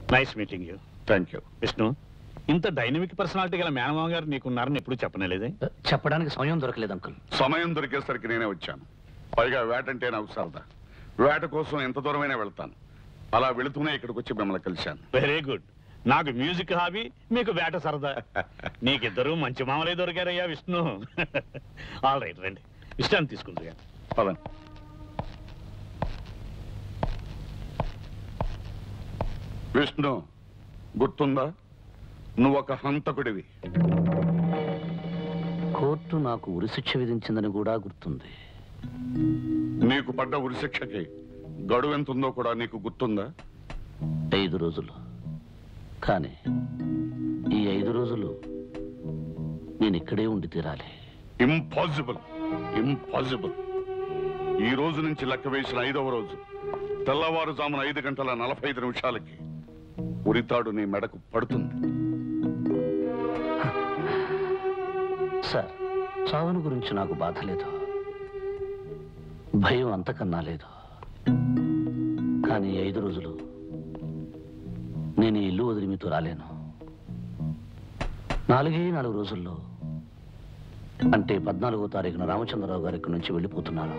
Nice meeting you thank you Vishnu ఇంత dynamic personality గల మేనమామ గారు నీకున్నారని ఎప్పుడు చెప్పనేలేదే చెప్పడానికి సమయం దొరకలేదు అంకుల్ సమయం దొరికేసరికి నేనే వచ్చాను పైగా వేటంటే నాకు సరదా వేట కోసం ఎంత దూరమైనా వెళ్తాను అలా వెళుతూనే ఇక్కడికి వచ్చి మిమ్మల్ని కలిశాను వెరీ గుడ్ నాకు మ్యూజిక్ హాబీ మీకు వేట సరదా నీకిద్దరు మంచి మామలే దొరికారయ్యా విష్ణు ఆల్ రైట్ రండి విశ్రాంతి తీసుకుంటా పదండి విష్ణు గుర్తుందా నువ్వు ఒక హంతకుడివి కోర్టు నాకు ఉరిశిక్ష విధించిందని కూడా గుర్తుంది నీకు పడ్డ ఉరిశిక్షకి గడువు ఎంత ఉందో కూడా నీకు గుర్తుందా ఐదు రోజులు కానీ ఈ ఐదు రోజులు నేను ఇక్కడే ఉండి తీరాలి ఇంపాసిబుల్ ఇంపాసిబుల్ ఈ రోజు నుంచి లెక్క వేసిన ఐదవ రోజు తెల్లవారుజామున ఐదు గంటల నలభై ఐదు నిమిషాలకి ఉరితాడు నీ మెడకు పడుతుంది సార్ చావును గురించి నాకు బాధ లేదు భయం అంతకన్నా లేదు కానీ ఈ ఐదు రోజులు నేను ఈ ఇల్లు వదిలి మీతో రాలేను నాలుగే నాలుగు రోజుల్లో అంటే పద్నాలుగో తారీఖున రామచంద్రరావు గారి ఇక్కడి నుంచి వెళ్ళిపోతున్నాను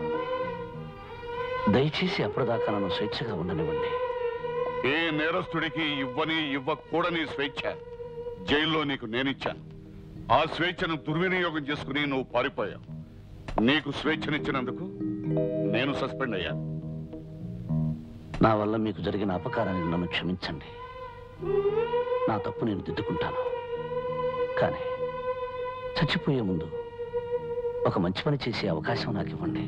దయచేసి అప్పటిదాకా నన్ను స్వేచ్ఛగా ఉండనివ్వండి ఏ నేరస్తుడికి ఇవ్వని ఇవ్వకూడని స్వేచ్ఛ జైల్లో నీకు నేనిచ్చాను ఆ స్వేచ్ఛను దుర్వినియోగం చేసుకుని నువ్వు పారిపోయావు నీకు స్వేచ్ఛనిచ్చినందుకు నేను సస్పెండ్ అయ్యాను నా వల్ల మీకు జరిగిన అపకారాన్ని నన్ను క్షమించండి నా తప్పు నేను దిద్దుకుంటాను కానీ చచ్చిపోయే ముందు ఒక మంచి పని చేసే అవకాశం నాకు ఇవ్వండి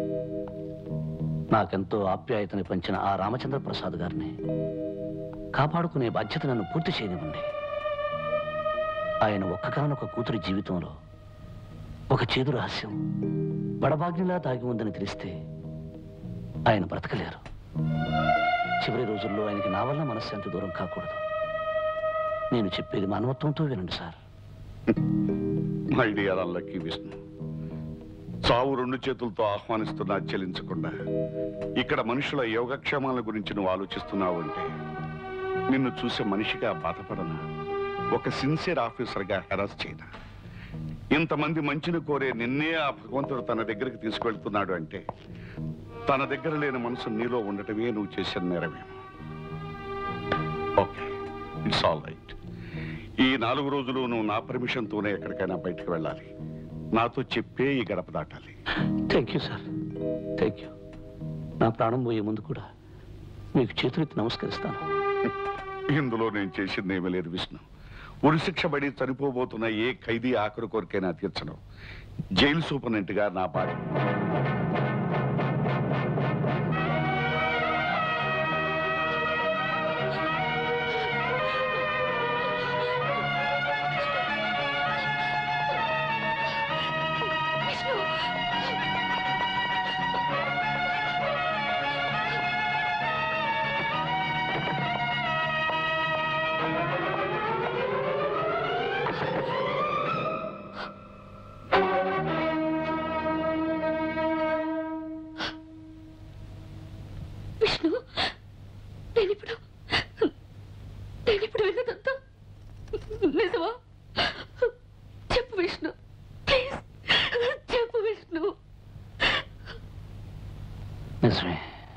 నాకెంతో ఆప్యాయతని పంచిన ఆ రామచంద్ర ప్రసాద్ గారిని కాపాడుకునే బాధ్యత నన్ను పూర్తి చేయనివ్వండి ఆయన ఒక్కగానొక కూతురి జీవితంలో ఒక చేదు రహస్యం బడబాగ్నిలా దాగి ఉందని తెలిస్తే ఆయన బ్రతకలేరు చివరి రోజుల్లో ఆయనకి నా వల్ల మనశ్శాంతి దూరం కాకూడదు నేను చెప్పేది మానవత్వంతో వినండి సార్ మై డియర్ అల్లకి విష్ణు చావు రెండు చేతులతో ఆహ్వానిస్తున్నా చెల్లించకుండా ఇక్కడ మనుషుల యోగక్షేమాల గురించి నువ్వు ఆలోచిస్తున్నావు అంటే నిన్ను చూసే మనిషిగా బాధపడనా ఒక సిన్సియర్ ఆఫీసర్గా హెరాస్ చేయనా ఇంతమంది మంచిని కోరే నిన్నే ఆ భగవంతుడు తన దగ్గరికి తీసుకెళ్తున్నాడు అంటే తన దగ్గర లేని మనసు నీలో ఉండటమే నువ్వు చేసిన నేరమేమో ఓకే ఇట్స్ ఆల్ రైట్ ఈ నాలుగు రోజులు నువ్వు నా పర్మిషన్తోనే ఎక్కడికైనా బయటకు వెళ్ళాలి నాతో చెప్పే ఈ గడప దాటాలి thank you sir thank you నా ప్రాణం పోయే ముందు కూడా మీకు చేతులెత్తి నమస్కరిస్తాను ఇందులో నేను చేసింది ఏమీ లేదు విష్ణు ఉరిశిక్ష పడి చనిపోబోతున్న ఏ ఖైదీ ఆఖరి కోరికైనా తీర్చడం జైలు సూపరింటెంట్ గా నా బాధ్యత విష్ణు విష్ణు నేను ఇప్పుడు నేను ఇప్పుడు విన్నదంతా నిజమా చెప్పు విష్ణు ప్లీజ్ చెప్పు విష్ణు నిజమే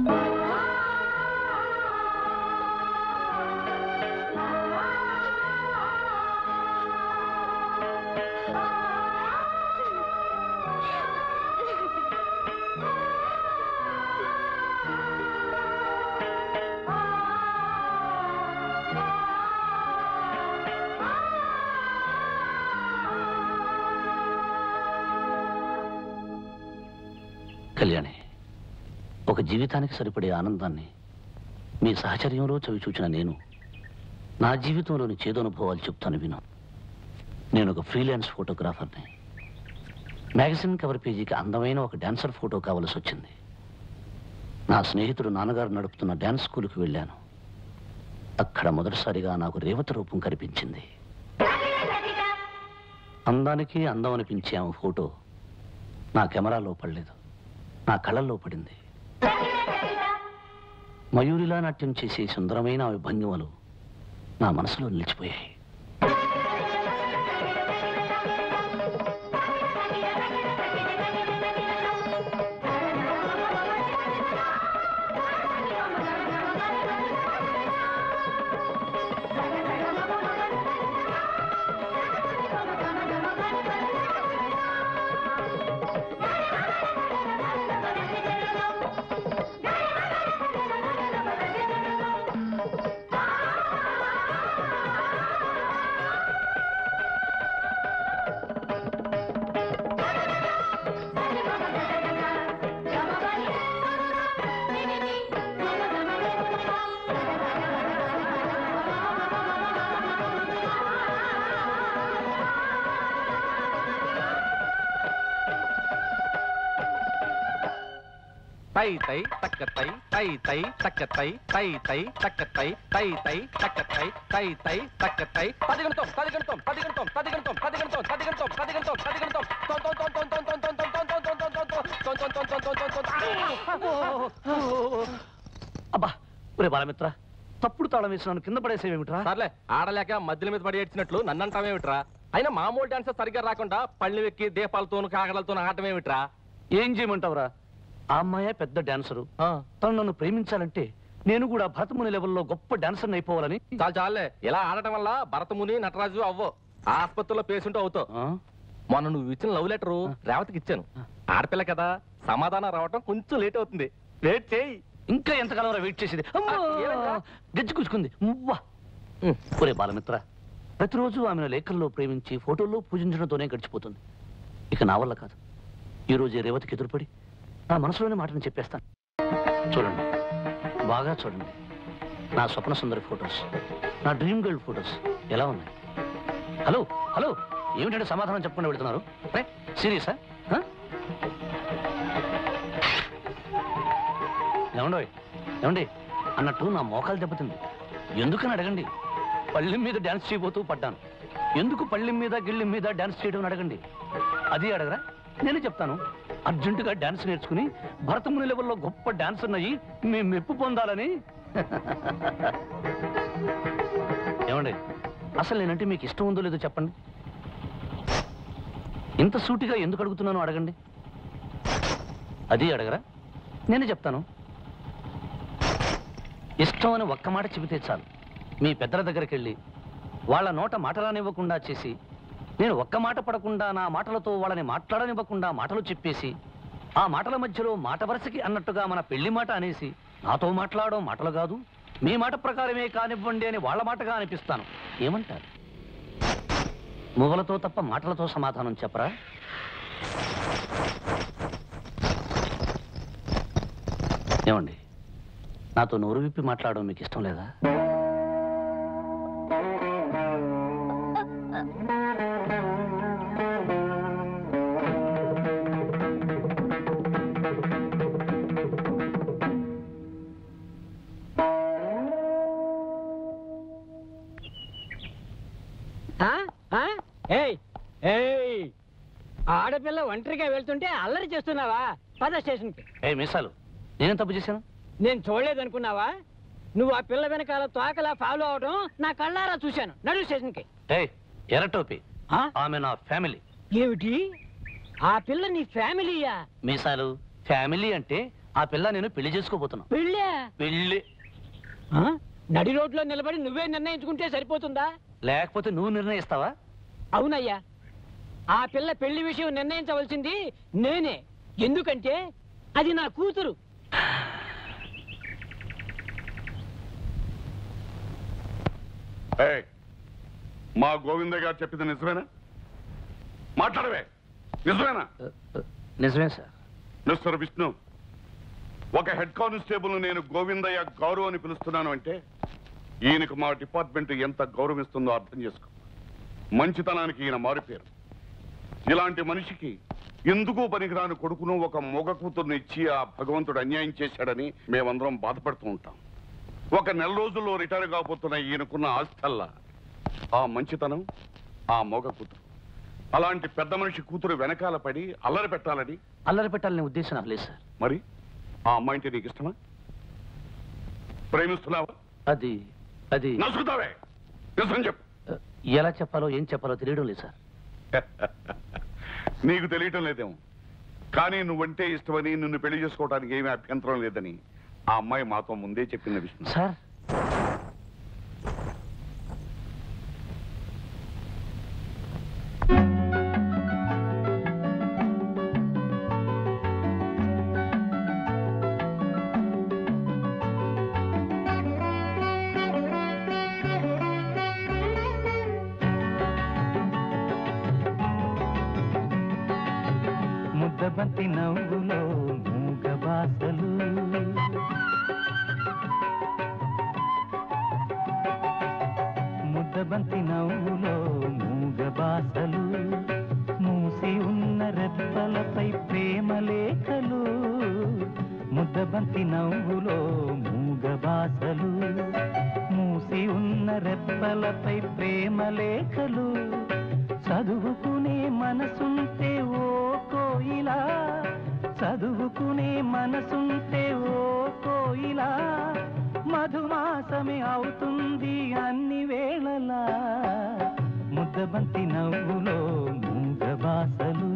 కళ్యాణి ఒక జీవితానికి సరిపడే ఆనందాన్ని మీ సహచర్యంలో చవి చూచిన నేను నా జీవితంలోని చేదనుభవాలు చెప్తాను విను నేను ఒక ఫ్రీలాన్స్ ఫోటోగ్రాఫర్ని మ్యాగజిన్ కవర్ పేజీకి అందమైన ఒక డాన్సర్ ఫోటో కావలసి వచ్చింది నా స్నేహితుడు నాన్నగారు నడుపుతున్న డాన్స్ స్కూల్కి వెళ్ళాను అక్కడ మొదటిసారిగా నాకు రేవతి రూపం కనిపించింది అందానికి అందం అనిపించే ఆమె ఫోటో నా కెమెరాలో పడలేదు నా కళ్ళల్లో పడింది మయూరిలా నాట్యం చేసే సుందరమైన ఆమె భంగిమలు నా మనసులో నిలిచిపోయాయి తై తై తక్కతై తై తై తక్కతై తై తై తక్కతై తై తై తక్కతై తై తై తక్కతై పది గంటం పది గంటం పది గంటం పది గంటం పది గంటం పది గంటం పది గంటం పది గంటం తొం తొం తొం తొం తొం తొం తొం తొం తొం తొం తొం తొం తొం తొం తొం తొం తొం తొం తొం అబ్బా ఒరే బాలమిత్ర తప్పుడు తాళం వేసినాను కింద పడేసేవేమిట్రా సర్లే ఆడలేక మధ్యల మీద పడి ఏడ్చినట్లు నన్ను అంటావేమిట్రా అయినా మామూలు డాన్స్ సరిగ్గా రాకుండా పళ్ళు వెక్కి దీపాలతోను కాగడలతోను ఆడటమేమిట్రా ఏం చేయమంటావురా ఆ అమ్మాయే పెద్ద డాన్సరు ఆ, తను నన్ను ప్రేమించాలంటే నేను కూడా భరతముని లెవెల్లో గొప్ప డాన్సర్ అయిపోవాలని చాలు చాలులే ఇలా ఆడటం వల్ల భరతముని నటరాజు అవ్వో ఆసుపత్రిలో పేషెంట్ అవుతావు ఆ? మొన్న నువ్వు ఇచ్చిన లవ్ లెటర్ రేవతికి ఇచ్చాను ఆడపిల్ల కదా సమాధానం రావటం కొంచెం లేట్ అవుతుంది వెయిట్ చేయి ఇంకా ఎంతకాలం వెయిట్ చేసేది అమ్మో! ఆ, ఏమైందిరా? గజ్జి కూచుకుంది మువ్వా ఉమ్. ఒరే బాలమిత్ర ప్రతిరోజు ఆమెను లేఖల్లో ప్రేమించి ఫోటోల్లో పూజించడంతోనే గడిచిపోతుంది ఇక నా వల్ల కాదు ఈ రోజు ఈ రేవతికి ఎదురుపడి నా మనసులోని మాటను చెప్పేస్తాను చూడండి బాగా చూడండి నా స్వప్న సుందరి ఫొటోస్ నా డ్రీమ్ గర్ల్ ఫొటోస్ ఎలా ఉన్నాయి హలో హలో ఏమిటంటే సమాధానం చెప్పకుండా పెడుతున్నారు రే సీరియసా ఏమండోయ్ ఏమండి అన్నట్టు నా మోకాలు దెబ్బతింది ఎందుకని అడగండి పళ్ళెం మీద డాన్స్ చేయబోతూ పడ్డాను ఎందుకు పళ్ళెం మీద గిళ్ళెం మీద డాన్స్ చేయడం అని అడగండి అది అడగరా నేను చెప్తాను అర్జెంటుగా డాన్స్ నేర్చుకుని భరతముని లెవెల్లో గొప్ప డాన్స్ ఉన్నాయి మీ మెప్పు పొందాలని ఏమండి అసలు నేనంటే మీకు ఇష్టం ఉందో లేదో చెప్పండి ఇంత సూటిగా ఎందుకు అడుగుతున్నానో అడగండి అది అడగరా నేనే చెప్తాను ఇష్టం అని ఒక్క మాట చెబితే చాలు మీ పెద్దల దగ్గరికి వెళ్ళి వాళ్ళ నోట మాటలానివ్వకుండా చేసి నేను ఒక్క మాట పడకుండా నా మాటలతో వాళ్ళని మాట్లాడనివ్వకుండా మాటలు చెప్పేసి ఆ మాటల మధ్యలో మాట వరుసకి అన్నట్టుగా మన పెళ్లి మాట అనేసి నాతో మాట్లాడడం మాటలు కాదు మీ మాట ప్రకారమే కానివ్వండి అని వాళ్ళ మాటగా అనిపిస్తాను ఏమంటారు మువ్వలతో తప్ప మాటలతో సమాధానం చెప్పరా ఏమండి నాతో నోరు విప్పి మాట్లాడడం మీకు ఇష్టం లేదా ఆ? ఆ? ఏయ్ ఏయ్ ఆడపిల్ల ఒంటరిగా వెళ్తుంటే అల్లరి చేస్తున్నావా పద స్టేషన్కి ఏ మీసాలు నేనేం తప్పు చేశాను నేను చూడలేదనుకున్నావా నువ్వు ఆ పిల్ల వెనకాల తోకలా ఫాలో అవడం నా కళ్ళారా చూశాను నడు స్టేషన్కి ఏ ఎర్రటోపి ఆ? ఆమె నా ఫ్యామిలీ ఏమిటి ఆ పిల్ల నీ ఫ్యామిలీయా మీసాలు ఫ్యామిలీ అంటే ఆ పిల్ల నేను పెళ్లి చేసుకోబోతున్నా పెళ్ళా పెళ్లి ఆ? నడి రోడ్లో నిలబడి నువ్వే నిర్ణయించుకుంటే సరిపోతుందా లేకపోతే నువ్వు నిర్ణయిస్తావా అవునయ్యా ఆ పిల్ల పెళ్లి విషయం నిర్ణయించవలసింది నేనే ఎందుకంటే అది నా కూతురు ఏయ్, మా గోవింద గారు చెప్పింది నిజమేనా మాట్లాడవే నిజమేనా అ, అ, నిజమే సార్ మిస్టర్ విష్ణు ఒక హెడ్ కానిస్టేబుల్ నేను గోవిందయ్య గౌరవ్ అని పిలుస్తున్నాను అంటే ఈయనకు మా డిపార్ట్మెంట్ ఎంత గౌరవిస్తుందో అర్థం చేసుకో మంచితనానికి ఈయన మారిపోయారు ఇలాంటి మనిషికి ఎందుకు పనికిరాని కొడుకును ఒక మొగ కూతుర్ని ఇచ్చి ఆ భగవంతుడు అన్యాయం చేశాడని మేమందరం బాధపడుతూ ఉంటాం ఒక నెల రోజుల్లో రిటైర్ కాబోతున్న ఈయనకున్న ఆస్థల్లా ఆ మంచితనం ఆ మొగ కూతురు అలాంటి పెద్ద మనిషి కూతురు వెనకాల పడి అల్లరి పెట్టాలని అల్లరి పెట్టాలనే ఉద్దేశం నాకు లేదు సార్ మరి ఆ అమ్మాయింటే నీకు ఇష్టమా ప్రేమిస్తున్నావా అది అది నసుకుతావే నిజం చెప్పు ఎలా చెప్పాలో ఏం చెప్పాలో తెలియడం లేదు సార్ నీకు తెలియటం లేదేమో కానీ నువ్వంటే ఇష్టమని నిన్ను పెళ్లి చేసుకోవడానికి ఏమీ అభ్యంతరం లేదని ఆ అమ్మాయి మాతో ముందే చెప్పింది విష్ణు సార్ ముద్దబంతి నవ్వులో మూగ బాసలు ముద్దబంతి నవ్వులో మూగ బాసలు మూసి ఉన్న రెప్పలపై ప్రేమ లేఖలు ముద్దబంతి నవ్వులో మూగ బాసలు మూసి ఉన్న రెప్పలపై ప్రేమ లేఖలు చదువుకునే మనసుంటే ఓ కోయిలా చదువుకునే మనసుంటే ఓ కోయిలా మధుమాసమే అవుతుంది అన్ని వేళలా ముద్దబంతి నవ్వులో మూగ బాసలు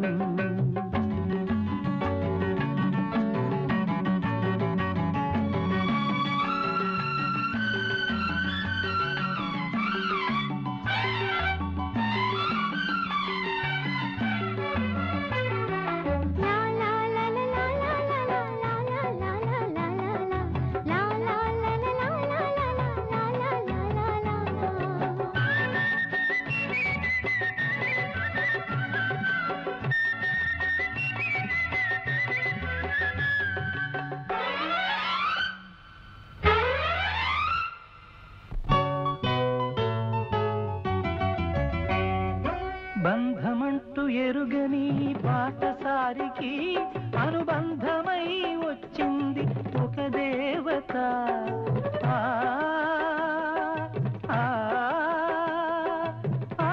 బంధమంటూ ఎరుగని పాటసారికి అనుబంధమై వచ్చింది ఒక దేవత ఆ, ఆ, ఆ.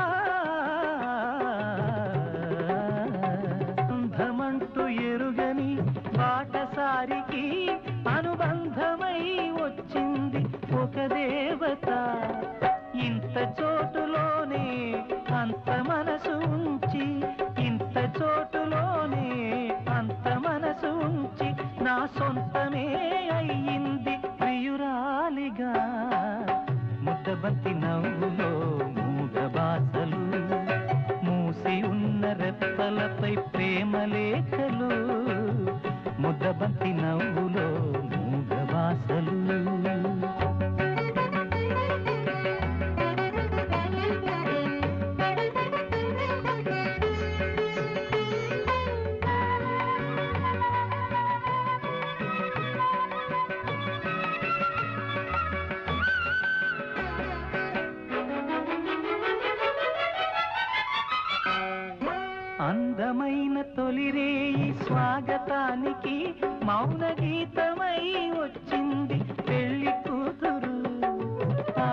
బంధమంటూ ఎరుగని పాటసారికి అనుబంధమై వచ్చింది ఒక దేవత ఇంత చోటులోనే అంత మనసు ఉంచి ఇంత చోటులోనే అంత మనసు ఉంచి నా సొంతమే అయ్యింది ప్రియురాలిగా ముద్దబంతి నవ్వులో మూగ బాసలు మూసి ఉన్న రెప్పలపై ప్రేమ లేఖలు ముద్దబంతి నవ్వులో మూగ బాసలు అందమైన తొలిరేయి స్వాగతానికి మౌన గీతమై వచ్చింది పెళ్లి కూతురు ఆ,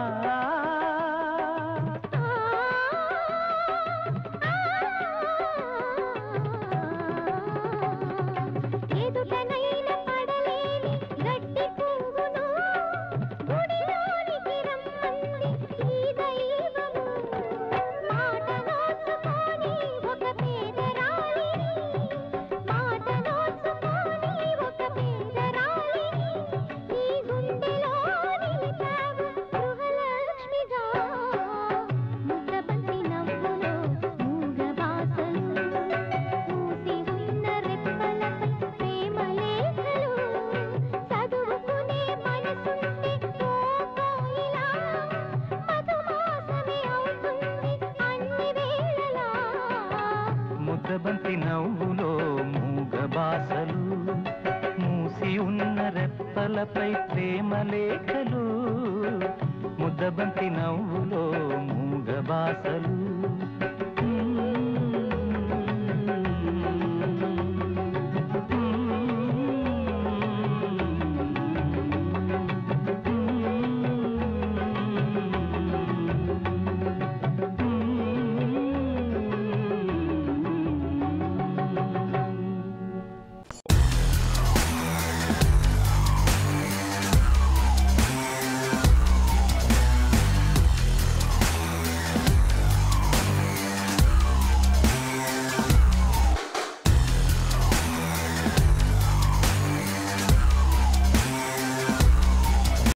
ఎదుటనైన పడలేని గడ్డి పువ్వును గుడిలోనికి రమ్మంది ఈ దైవము మాట నోచుకొని ఒక పేదరాలిని మాట నోచుకొని ఒక పేదరాలిని ఈ గుండెలో నిలిపావు గృహలక్ష్మిగా ముద్దబంతి నవ్వులో మూగ బాసలు మూసి ఉన్న రెప్పలపై ప్రేమ లేఖలు చదువుకునే మనసుంటే ఓ కోయిలా మధుమాసమే అవుతుంది అన్ని వేళలా ముద్దబంతి నవ్వులో మూగ బాసలు మూసి ఉన్న రెప్పలపై ప్రేమ లేఖలు ముద్దబంతి నవ్వులో మూగ బాసలు